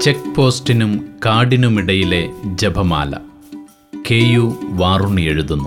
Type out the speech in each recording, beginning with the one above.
check പോസ്റ്റിനും കാടിനുമിടയിലെ ജപമാല K U വാറുണി എഴുതുന്നു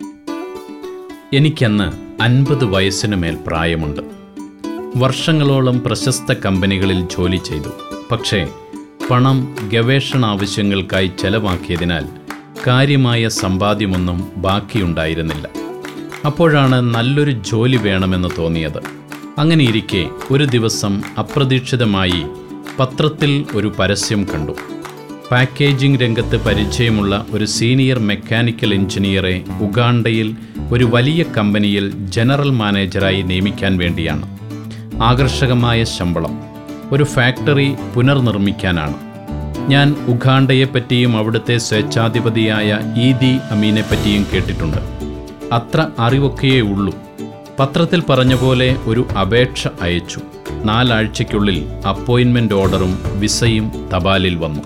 എനിക്കന്ന് അൻപത് വയസ്സിന് മേൽ പ്രായമുണ്ട് വർഷങ്ങളോളം പ്രശസ്ത കമ്പനികളിൽ ജോലി ചെയ്തു പക്ഷേ പണം ഗവേഷണ ആവശ്യങ്ങൾക്കായി ചെലവാക്കിയതിനാൽ കാര്യമായ സമ്പാദ്യമൊന്നും ബാക്കിയുണ്ടായിരുന്നില്ല അപ്പോഴാണ് നല്ലൊരു ജോലി വേണമെന്ന് തോന്നിയത് അങ്ങനെയിരിക്കെ ഒരു ദിവസം അപ്രതീക്ഷിതമായി പത്രത്തിൽ ഒരു പരസ്യം കണ്ടു പാക്കേജിംഗ് രംഗത്ത് പരിചയമുള്ള ഒരു സീനിയർ മെക്കാനിക്കൽ എഞ്ചിനീയറെ ഉഗാണ്ടയിൽ ഒരു വലിയ കമ്പനിയിൽ ജനറൽ മാനേജറായി നിയമിക്കാൻ വേണ്ടിയാണ് ആകർഷകമായ ശമ്പളം ഒരു ഫാക്ടറി പുനർനിർമ്മിക്കാനാണ് ഞാൻ ഉഗാണ്ടയെപ്പറ്റിയും അവിടുത്തെ സ്വേച്ഛാധിപതിയായ ഈദി അമീനെപ്പറ്റിയും കേട്ടിട്ടുണ്ട് അത്ര അറിവൊക്കെയേ ഉള്ളൂ പത്രത്തിൽ പറഞ്ഞ പോലെ ഒരു അപേക്ഷ അയച്ചു നാലാഴ്ചയ്ക്കുള്ളിൽ അപ്പോയിൻമെൻ്റ് ഓർഡറും വിസയും തപാലിൽ വന്നു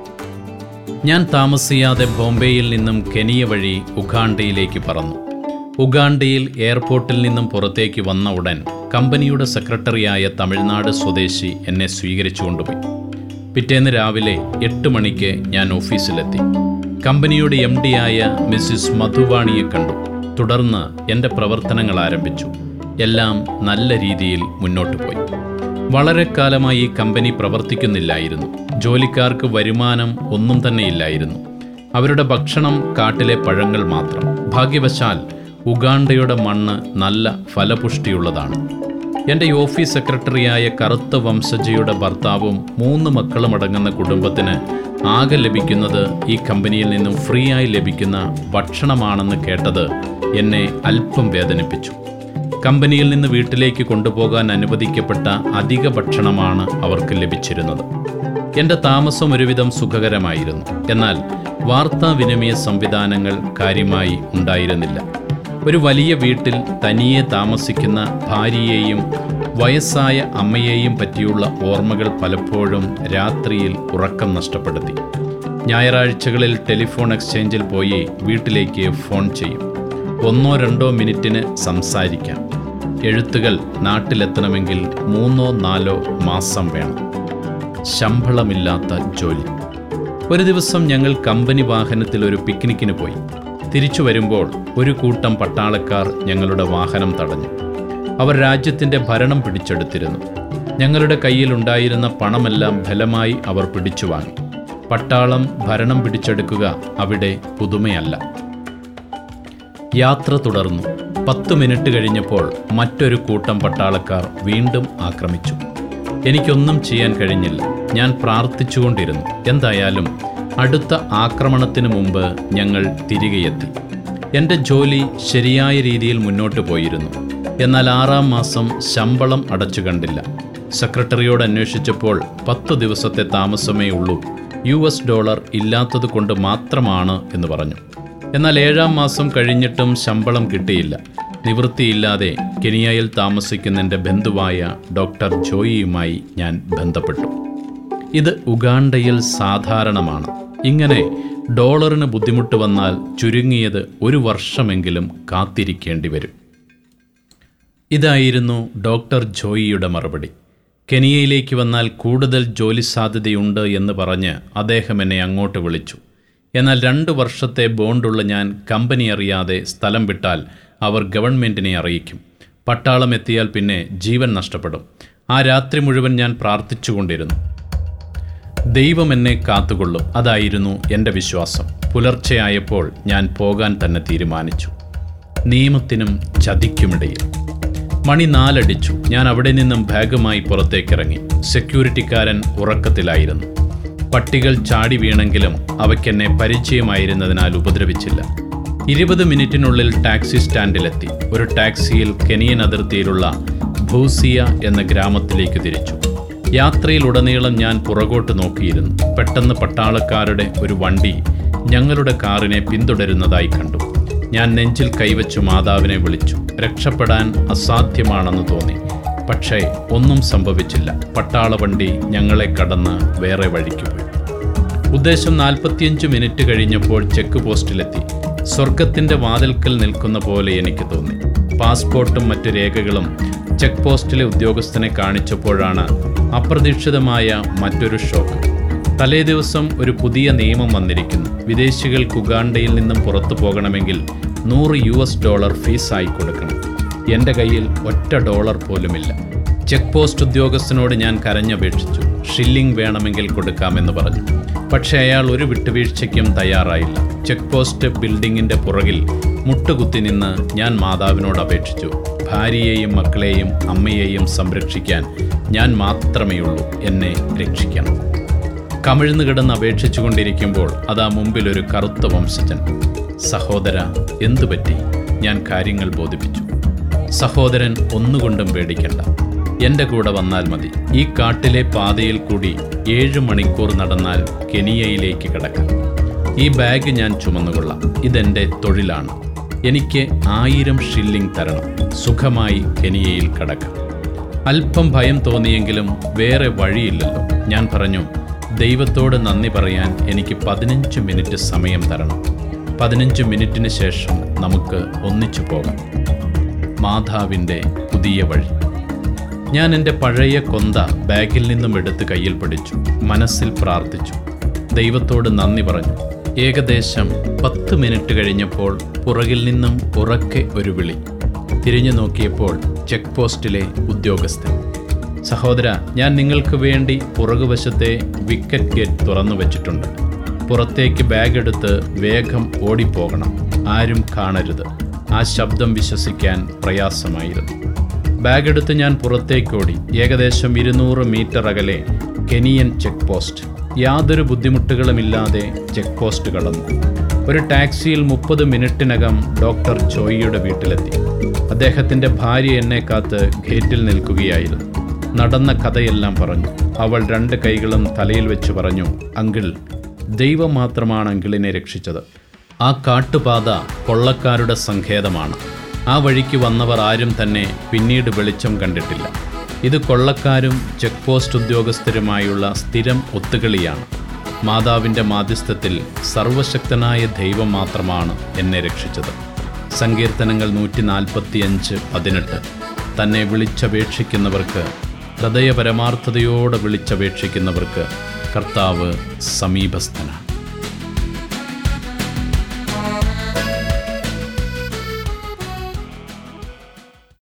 ഞാൻ താമസിയാതെ ബോംബെയിൽ നിന്നും കെനിയ വഴി ഉഗാണ്ടയിലേക്ക് പറന്നു ഉഗാണ്ടയിൽ എയർപോർട്ടിൽ നിന്നും പുറത്തേക്ക് വന്ന ഉടൻ കമ്പനിയുടെ സെക്രട്ടറിയായ തമിഴ്നാട് സ്വദേശി എന്നെ സ്വീകരിച്ചു കൊണ്ടുപോയി പിറ്റേന്ന് രാവിലെ എട്ട് മണിക്ക് ഞാൻ ഓഫീസിലെത്തി കമ്പനിയുടെ എം ആയ മിസ്സിസ് മധുവാണിയെ കണ്ടു തുടർന്ന് എൻ്റെ പ്രവർത്തനങ്ങൾ ആരംഭിച്ചു എല്ലാം നല്ല രീതിയിൽ മുന്നോട്ട് പോയി വളരെ കാലമായി ഈ കമ്പനി പ്രവർത്തിക്കുന്നില്ലായിരുന്നു ജോലിക്കാർക്ക് വരുമാനം ഒന്നും തന്നെ ഇല്ലായിരുന്നു അവരുടെ ഭക്ഷണം കാട്ടിലെ പഴങ്ങൾ മാത്രം ഭാഗ്യവശാൽ ഉഗാണ്ടയുടെ മണ്ണ് നല്ല ഫലപുഷ്ടിയുള്ളതാണ് എൻ്റെ ഓഫീസ് സെക്രട്ടറിയായ കറുത്ത വംശജയുടെ ഭർത്താവും മൂന്ന് മക്കളും അടങ്ങുന്ന കുടുംബത്തിന് ആകെ ലഭിക്കുന്നത് ഈ കമ്പനിയിൽ നിന്നും ഫ്രീ ആയി ലഭിക്കുന്ന ഭക്ഷണമാണെന്ന് കേട്ടത് എന്നെ അല്പം വേദനിപ്പിച്ചു കമ്പനിയിൽ നിന്ന് വീട്ടിലേക്ക് കൊണ്ടുപോകാൻ അനുവദിക്കപ്പെട്ട അധിക ഭക്ഷണമാണ് അവർക്ക് ലഭിച്ചിരുന്നത് എൻ്റെ താമസം ഒരുവിധം സുഖകരമായിരുന്നു എന്നാൽ വാർത്താവിനിമയ സംവിധാനങ്ങൾ കാര്യമായി ഉണ്ടായിരുന്നില്ല ഒരു വലിയ വീട്ടിൽ തനിയെ താമസിക്കുന്ന ഭാര്യയെയും വയസ്സായ അമ്മയെയും പറ്റിയുള്ള ഓർമ്മകൾ പലപ്പോഴും രാത്രിയിൽ ഉറക്കം നഷ്ടപ്പെടുത്തി ഞായറാഴ്ചകളിൽ ടെലിഫോൺ എക്സ്ചേഞ്ചിൽ പോയി വീട്ടിലേക്ക് ഫോൺ ചെയ്യും ഒന്നോ രണ്ടോ മിനിറ്റിന് സംസാരിക്കാം എഴുത്തുകൾ നാട്ടിലെത്തണമെങ്കിൽ മൂന്നോ നാലോ മാസം വേണം ശമ്പളമില്ലാത്ത ജോലി ഒരു ദിവസം ഞങ്ങൾ കമ്പനി വാഹനത്തിൽ ഒരു പിക്നിക്കിന് പോയി തിരിച്ചു വരുമ്പോൾ ഒരു കൂട്ടം പട്ടാളക്കാർ ഞങ്ങളുടെ വാഹനം തടഞ്ഞു അവർ രാജ്യത്തിൻ്റെ ഭരണം പിടിച്ചെടുത്തിരുന്നു ഞങ്ങളുടെ കയ്യിലുണ്ടായിരുന്ന പണമെല്ലാം ഫലമായി അവർ പിടിച്ചു വാങ്ങി പട്ടാളം ഭരണം പിടിച്ചെടുക്കുക അവിടെ പുതുമയല്ല യാത്ര തുടർന്നു പത്ത് മിനിറ്റ് കഴിഞ്ഞപ്പോൾ മറ്റൊരു കൂട്ടം പട്ടാളക്കാർ വീണ്ടും ആക്രമിച്ചു എനിക്കൊന്നും ചെയ്യാൻ കഴിഞ്ഞില്ല ഞാൻ പ്രാർത്ഥിച്ചുകൊണ്ടിരുന്നു എന്തായാലും അടുത്ത ആക്രമണത്തിന് മുമ്പ് ഞങ്ങൾ തിരികെയെത്തി എൻ്റെ ജോലി ശരിയായ രീതിയിൽ മുന്നോട്ട് പോയിരുന്നു എന്നാൽ ആറാം മാസം ശമ്പളം അടച്ചു കണ്ടില്ല സെക്രട്ടറിയോട് അന്വേഷിച്ചപ്പോൾ പത്ത് ദിവസത്തെ താമസമേ ഉള്ളൂ യു എസ് ഡോളർ ഇല്ലാത്തത് കൊണ്ട് മാത്രമാണ് എന്ന് പറഞ്ഞു എന്നാൽ ഏഴാം മാസം കഴിഞ്ഞിട്ടും ശമ്പളം കിട്ടിയില്ല നിവൃത്തിയില്ലാതെ കെനിയയിൽ താമസിക്കുന്ന എൻ്റെ ബന്ധുവായ ഡോക്ടർ ജോയിയുമായി ഞാൻ ബന്ധപ്പെട്ടു ഇത് ഉഗാണ്ടയിൽ സാധാരണമാണ് ഇങ്ങനെ ഡോളറിന് ബുദ്ധിമുട്ട് വന്നാൽ ചുരുങ്ങിയത് ഒരു വർഷമെങ്കിലും കാത്തിരിക്കേണ്ടി വരും ഇതായിരുന്നു ഡോക്ടർ ജോയിയുടെ മറുപടി കെനിയയിലേക്ക് വന്നാൽ കൂടുതൽ ജോലി സാധ്യതയുണ്ട് എന്ന് പറഞ്ഞ് അദ്ദേഹം എന്നെ അങ്ങോട്ട് വിളിച്ചു എന്നാൽ രണ്ട് വർഷത്തെ ബോണ്ടുള്ള ഞാൻ കമ്പനി അറിയാതെ സ്ഥലം വിട്ടാൽ അവർ ഗവൺമെൻറ്റിനെ അറിയിക്കും പട്ടാളം എത്തിയാൽ പിന്നെ ജീവൻ നഷ്ടപ്പെടും ആ രാത്രി മുഴുവൻ ഞാൻ പ്രാർത്ഥിച്ചുകൊണ്ടിരുന്നു ദൈവം എന്നെ കാത്തുകൊള്ളും അതായിരുന്നു എൻ്റെ വിശ്വാസം പുലർച്ചെയായപ്പോൾ ഞാൻ പോകാൻ തന്നെ തീരുമാനിച്ചു നിയമത്തിനും ചതിക്കുമിടയിൽ മണി നാലടിച്ചു ഞാൻ അവിടെ നിന്നും ബാഗുമായി പുറത്തേക്കിറങ്ങി സെക്യൂരിറ്റിക്കാരൻ ഉറക്കത്തിലായിരുന്നു പട്ടികൾ ചാടി വീണെങ്കിലും അവയ്ക്കെന്നെ പരിചയമായിരുന്നതിനാൽ ഉപദ്രവിച്ചില്ല ഇരുപത് മിനിറ്റിനുള്ളിൽ ടാക്സി സ്റ്റാൻഡിലെത്തി ഒരു ടാക്സിയിൽ കെനിയൻ അതിർത്തിയിലുള്ള ഭൂസിയ എന്ന ഗ്രാമത്തിലേക്ക് തിരിച്ചു യാത്രയിലുടനീളം ഞാൻ പുറകോട്ട് നോക്കിയിരുന്നു പെട്ടെന്ന് പട്ടാളക്കാരുടെ ഒരു വണ്ടി ഞങ്ങളുടെ കാറിനെ പിന്തുടരുന്നതായി കണ്ടു ഞാൻ നെഞ്ചിൽ കൈവച്ചു മാതാവിനെ വിളിച്ചു രക്ഷപ്പെടാൻ അസാധ്യമാണെന്ന് തോന്നി പക്ഷേ ഒന്നും സംഭവിച്ചില്ല പട്ടാള വണ്ടി ഞങ്ങളെ കടന്ന് വേറെ വഴിക്ക് പോയി ഉദ്ദേശം നാൽപ്പത്തിയഞ്ച് മിനിറ്റ് കഴിഞ്ഞപ്പോൾ ചെക്ക് പോസ്റ്റിലെത്തി സ്വർഗത്തിൻ്റെ വാതിൽക്കൽ നിൽക്കുന്ന പോലെ എനിക്ക് തോന്നി പാസ്പോർട്ടും മറ്റു രേഖകളും ചെക്ക് പോസ്റ്റിലെ ഉദ്യോഗസ്ഥനെ കാണിച്ചപ്പോഴാണ് അപ്രതീക്ഷിതമായ മറ്റൊരു ഷോക്ക് തലേ ദിവസം ഒരു പുതിയ നിയമം വന്നിരിക്കുന്നു വിദേശികൾക്ക് ഉഗാണ്ടയിൽ നിന്നും പുറത്തു പോകണമെങ്കിൽ നൂറ് യു എസ് ഡോളർ ഫീസായി കൊടുക്കണം എൻ്റെ കയ്യിൽ ഒറ്റ ഡോളർ പോലുമില്ല ചെക്ക് പോസ്റ്റ് ഉദ്യോഗസ്ഥനോട് ഞാൻ കരഞ്ഞപേക്ഷിച്ചു ഷില്ലിംഗ് വേണമെങ്കിൽ കൊടുക്കാമെന്ന് പറഞ്ഞു പക്ഷേ അയാൾ ഒരു വിട്ടുവീഴ്ചയ്ക്കും തയ്യാറായില്ല ചെക്ക് പോസ്റ്റ് ബിൽഡിങ്ങിൻ്റെ പുറകിൽ മുട്ടുകുത്തി നിന്ന് ഞാൻ മാതാവിനോട് അപേക്ഷിച്ചു ഭാര്യയെയും മക്കളെയും അമ്മയെയും സംരക്ഷിക്കാൻ ഞാൻ മാത്രമേയുള്ളൂ എന്നെ രക്ഷിക്കണം കമിഴ്ന്നു കിടന്ന് അപേക്ഷിച്ചു കൊണ്ടിരിക്കുമ്പോൾ അതാ മുമ്പിൽ ഒരു കറുത്ത വംശജൻ സഹോദര എന്തുപറ്റി ഞാൻ കാര്യങ്ങൾ ബോധിപ്പിച്ചു സഹോദരൻ ഒന്നുകൊണ്ടും പേടിക്കണ്ട എൻ്റെ കൂടെ വന്നാൽ മതി ഈ കാട്ടിലെ പാതയിൽ കൂടി ഏഴ് മണിക്കൂർ നടന്നാൽ കെനിയയിലേക്ക് കിടക്കാം ഈ ബാഗ് ഞാൻ ചുമന്നുകൊള്ളാം ഇതെൻ്റെ തൊഴിലാണ് എനിക്ക് ആയിരം ഷില്ലിംഗ് തരണം സുഖമായി കെനിയയിൽ കിടക്കാം അല്പം ഭയം തോന്നിയെങ്കിലും വേറെ വഴിയില്ലല്ലോ ഞാൻ പറഞ്ഞു ദൈവത്തോട് നന്ദി പറയാൻ എനിക്ക് പതിനഞ്ച് മിനിറ്റ് സമയം തരണം പതിനഞ്ച് മിനിറ്റിന് ശേഷം നമുക്ക് ഒന്നിച്ചു പോകാം മാതാവിൻ്റെ പുതിയ വഴി ഞാൻ എൻ്റെ പഴയ കൊന്ത ബാഗിൽ നിന്നും എടുത്ത് കയ്യിൽ പിടിച്ചു മനസ്സിൽ പ്രാർത്ഥിച്ചു ദൈവത്തോട് നന്ദി പറഞ്ഞു ഏകദേശം പത്ത് മിനിറ്റ് കഴിഞ്ഞപ്പോൾ പുറകിൽ നിന്നും ഉറക്കെ ഒരു വിളി തിരിഞ്ഞു നോക്കിയപ്പോൾ ചെക്ക് പോസ്റ്റിലെ ഉദ്യോഗസ്ഥൻ സഹോദര ഞാൻ നിങ്ങൾക്ക് വേണ്ടി പുറകുവശത്തെ വിക്കറ്റ് ഗേറ്റ് തുറന്നു വെച്ചിട്ടുണ്ട് പുറത്തേക്ക് ബാഗ് എടുത്ത് വേഗം ഓടിപ്പോകണം ആരും കാണരുത് ആ ശബ്ദം വിശ്വസിക്കാൻ പ്രയാസമായിരുന്നു ബാഗ് എടുത്ത് ഞാൻ പുറത്തേക്കോടി ഏകദേശം ഇരുന്നൂറ് മീറ്റർ അകലെ കെനിയൻ ചെക്ക് പോസ്റ്റ് യാതൊരു ബുദ്ധിമുട്ടുകളുമില്ലാതെ ചെക്ക് പോസ്റ്റ് കടന്നു ഒരു ടാക്സിയിൽ മുപ്പത് മിനിറ്റിനകം ഡോക്ടർ ചോയിയുടെ വീട്ടിലെത്തി അദ്ദേഹത്തിൻ്റെ ഭാര്യ എന്നെ കാത്ത് ഗേറ്റിൽ നിൽക്കുകയായിരുന്നു നടന്ന കഥയെല്ലാം പറഞ്ഞു അവൾ രണ്ട് കൈകളും തലയിൽ വെച്ച് പറഞ്ഞു അങ്കിൾ ദൈവം മാത്രമാണ് അങ്കിളിനെ രക്ഷിച്ചത് ആ കാട്ടുപാത കൊള്ളക്കാരുടെ സങ്കേതമാണ് ആ വഴിക്ക് വന്നവർ ആരും തന്നെ പിന്നീട് വെളിച്ചം കണ്ടിട്ടില്ല ഇത് കൊള്ളക്കാരും ചെക്ക് പോസ്റ്റ് ഉദ്യോഗസ്ഥരുമായുള്ള സ്ഥിരം ഒത്തുകളിയാണ് മാതാവിൻ്റെ മാധ്യസ്ഥത്തിൽ സർവശക്തനായ ദൈവം മാത്രമാണ് എന്നെ രക്ഷിച്ചത് സങ്കീർത്തനങ്ങൾ നൂറ്റി നാൽപ്പത്തിയഞ്ച് പതിനെട്ട് തന്നെ വിളിച്ചപേക്ഷിക്കുന്നവർക്ക് ഹൃദയപരമാർത്ഥതയോടെ വിളിച്ചപേക്ഷിക്കുന്നവർക്ക് കർത്താവ് സമീപസ്ഥനാണ്